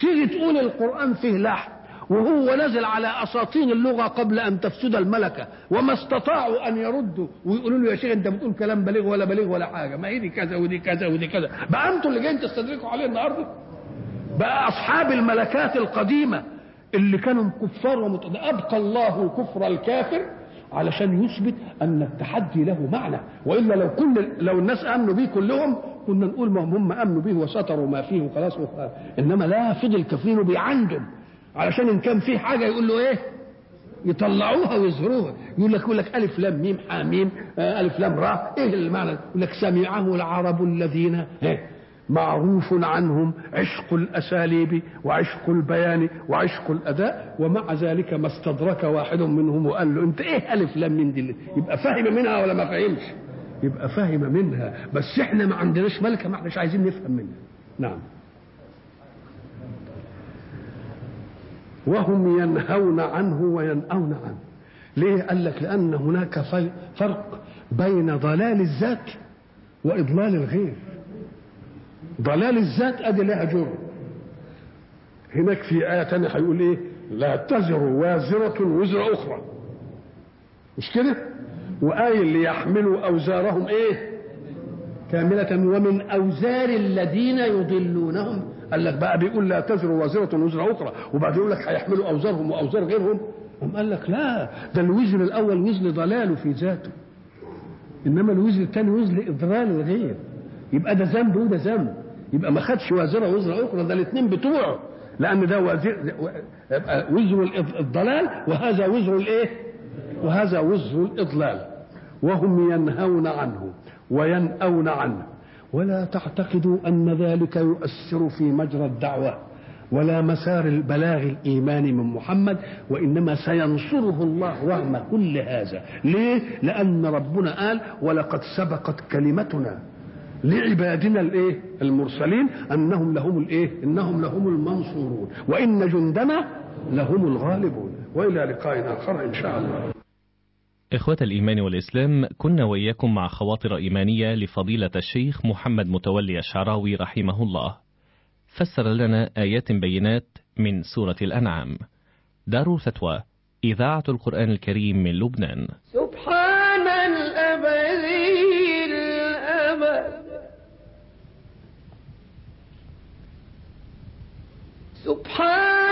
تيجي تقول القرآن فيه لحن وهو نزل على اساطين اللغه قبل ان تفسد الملكه وما استطاعوا ان يردوا ويقولوا له يا شيخ انت بتقول كلام بليغ ولا بليغ ولا حاجه ما هي دي كذا ودي كذا ودي كذا بقى انتوا اللي جايين تستدركوا عليه النهارده بقى اصحاب الملكات القديمه اللي كانوا كفار ومت... ابقى الله كفر الكافر علشان يثبت ان التحدي له معنى والا لو كل لو الناس امنوا به كلهم كنا نقول ما هم امنوا به وستروا ما فيه وخلاص وخلاص. انما لا فضل كفير بيعندم علشان ان كان فيه حاجه يقول له ايه يطلعوها ويظهروها يقول لك يقول لك الف لام ميم حاميم آه الف لام را ايه المعنى يقول لك سمعه العرب الذين إيه؟ معروف عنهم عشق الاساليب وعشق البيان وعشق الاداء ومع ذلك ما استدرك واحد منهم وقال له انت ايه الف لام ميم دي يبقى فاهم منها ولا ما فهمش يبقى فاهم منها بس احنا ما عندناش ملكه ما احناش عايزين نفهم منها نعم وهم ينهون عنه وينأون عنه ليه قال لك لأن هناك فرق بين ضلال الذات وإضلال الغير ضلال الذات أدي لها جرم هناك في آية تانية هيقول إيه لا تزر وازرة وزر أخرى مش كده وآية اللي يحملوا أوزارهم إيه كاملة ومن أوزار الذين يضلونهم قال لك بقى بيقول لا تزر وازرة وزر أخرى وبعد يقول لك هيحملوا أوزارهم وأوزار غيرهم أم قال لك لا ده الوزر الأول وزر ضلاله في ذاته إنما الوزر الثاني وزر إضلال الغير يبقى ده ذنب وده ذنب يبقى ما خدش وازرة وزر أخرى ده الاثنين بتوعه لأن ده وزر وزر الضلال وهذا وزر الإيه؟ وهذا وزر الإضلال وهم ينهون عنه وينأون عنه ولا تعتقدوا أن ذلك يؤثر في مجرى الدعوة ولا مسار البلاغ الإيماني من محمد وإنما سينصره الله رغم كل هذا ليه؟ لأن ربنا قال ولقد سبقت كلمتنا لعبادنا الايه المرسلين انهم لهم الايه انهم لهم المنصورون وان جندنا لهم الغالبون والى لقاء اخر ان شاء الله إخوة الإيمان والإسلام كنا وإياكم مع خواطر إيمانية لفضيلة الشيخ محمد متولي الشعراوي رحمه الله فسر لنا آيات بينات من سورة الأنعام دار فتوى إذاعة القرآن الكريم من لبنان سبحان الأبدي الأبد سبحان